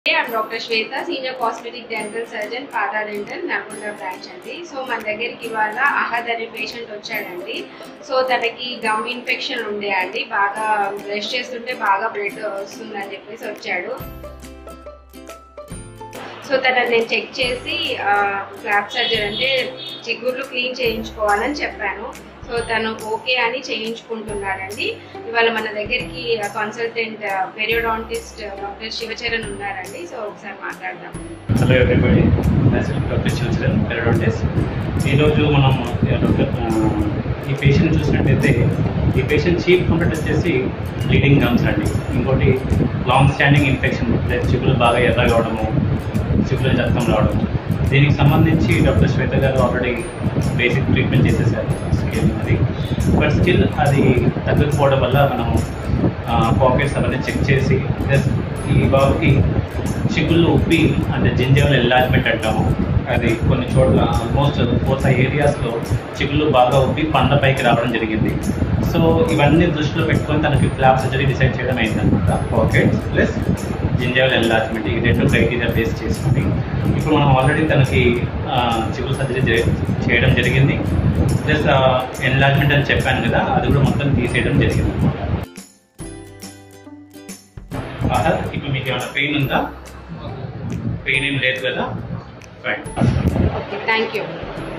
I'm doctor Shweta senior cosmetic dental surgeon పాదా dental Nalgonda branch అండి so మన దగ్గరికి ఇవాళ అహద్ అనే పేషెంట్ వచ్చాడండి సో తనకి గమ్ ఇన్ఫెక్షన్ ఉండే అండి బాగా బ్రష్ చేస్తుంటే బాగా బ్లడ్ వస్తుందని చెప్పేసి వచ్చాడు సో తనని నేను చెక్ చేసి ఫ్లాప్ సర్జరీ అంటే చిగుర్లు క్లీన్ చేయించుకోవాలని చెప్పాను సో తను ఓకే అని చేయించుకుంటున్నాడండి ఇవాళ మన దగ్గరికి కన్సల్టెంట్ పెరియోడాంటిస్ట్ డాక్టర్ శివచరణ్ ఉన్నారండి సో ఒకసారి మాట్లాడదాం హలో ఎవ్రీబడి డాక్టర్ చిల్డ్రన్ పెరడోంటిస్ ఈరోజు మనం డాక్టర్ ఈ పేషెంట్ చూసినట్టయితే ఈ పేషెంట్ చీఫ్ కంప్లీట్ వచ్చేసి బ్లీడింగ్ గమ్స్ అండి ఇంకోటి లాంగ్ స్టాండింగ్ ఇన్ఫెక్షన్ చిగులు బాగా ఎర్ర కావడము చిగులు రక్తం రావడము దీనికి సంబంధించి డాక్టర్ శ్వేత గారు ఆల్రెడీ బేసిక్ ట్రీట్మెంట్ చేసేసారు స్కిల్ అది బట్ స్టిల్ అది తగ్గకపోవడం వల్ల మనము పాకెట్స్ అవన్నీ చెక్ చేసి ప్లస్ ఈ బాబుకి చిగుళ్ళు ఉప్పి అంటే జింజవల్ ఎన్లాజ్మెంట్ అంటాము అది కొన్ని చోట్ల ఆల్మోస్ట్ ఫోర్ ఫైవ్ ఏరియాస్లో చిగుళ్ళు బాగా ఉప్పి పండ్ల పైకి రావడం జరిగింది సో ఇవన్నీ దృష్టిలో పెట్టుకొని తనకి ఫ్లాప్ సర్జరీ డిసైడ్ చేయడం అయిందనమాట పాకెట్స్ ప్లస్ జింజవల్ ఎన్లాజ్మెంట్ ఈ రెండు క్రైటీరియా బేస్ చేసుకుని ఇప్పుడు మనం ఆల్రెడీ తనకి చిగురు సర్జరీ చేయడం జరిగింది ప్లస్ ఎన్లాజ్మెంట్ అని చెప్పాను కదా అది కూడా మొత్తం తీసేయడం జరిగింది అనమాట ఇప్పుడు మీకు ఏమైనా పెయిన్ ఉందా పెయిన్ ఏం లేదు కదా ఫైన్ ఓకే థ్యాంక్ యూ